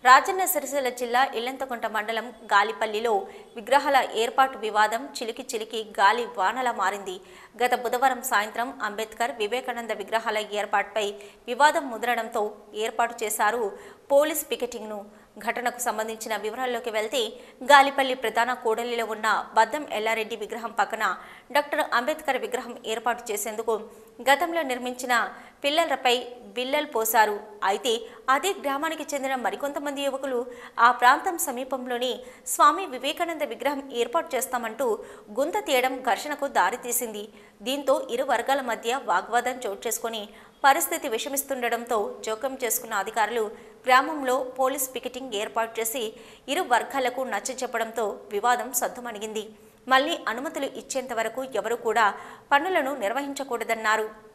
రాజన్న సిరిసిల్ల జిల్లా ఇల్లంతకుంట మండలం గాలిపల్లిలో విగ్రహాల ఏర్పాటు వివాదం చిలికి చిలికి గాలి వానలా మారింది గత బుధవారం సాయంత్రం అంబేద్కర్ వివేకానంద విగ్రహాల ఏర్పాటుపై వివాదం ముదరడంతో ఏర్పాటు చేశారు పోలీస్ పికెటింగ్ను ఘటనకు సంబంధించిన వివరాల్లోకి వెళ్తే గాలిపల్లి ప్రధాన కూడలిలో ఉన్న బద్దం ఎల్లారెడ్డి విగ్రహం పక్కన డాక్టర్ అంబేద్కర్ విగ్రహం ఏర్పాటు చేసేందుకు గతంలో నిర్మించిన పిల్లలపై బిల్లలు పోశారు అయితే అదే గ్రామానికి చెందిన మరికొంతమంది యువకులు ఆ ప్రాంతం సమీపంలోని స్వామి వివేకానంద విగ్రహం ఏర్పాటు చేస్తామంటూ గుంత తీయడం ఘర్షణకు దారితీసింది దీంతో ఇరు వర్గాల మధ్య వాగ్వాదం చోటు చేసుకుని పరిస్థితి విషమిస్తుండటంతో జోక్యం చేసుకున్న అధికారులు గ్రామంలో పోలీస్ పికెటింగ్ ఏర్పాటు చేసి ఇరు వర్గాలకు నచ్చ చెప్పడంతో వివాదం సద్దుమణిగింది మళ్లీ అనుమతులు ఇచ్చేంత వరకు ఎవరు కూడా పనులను నిర్వహించకూడదన్నారు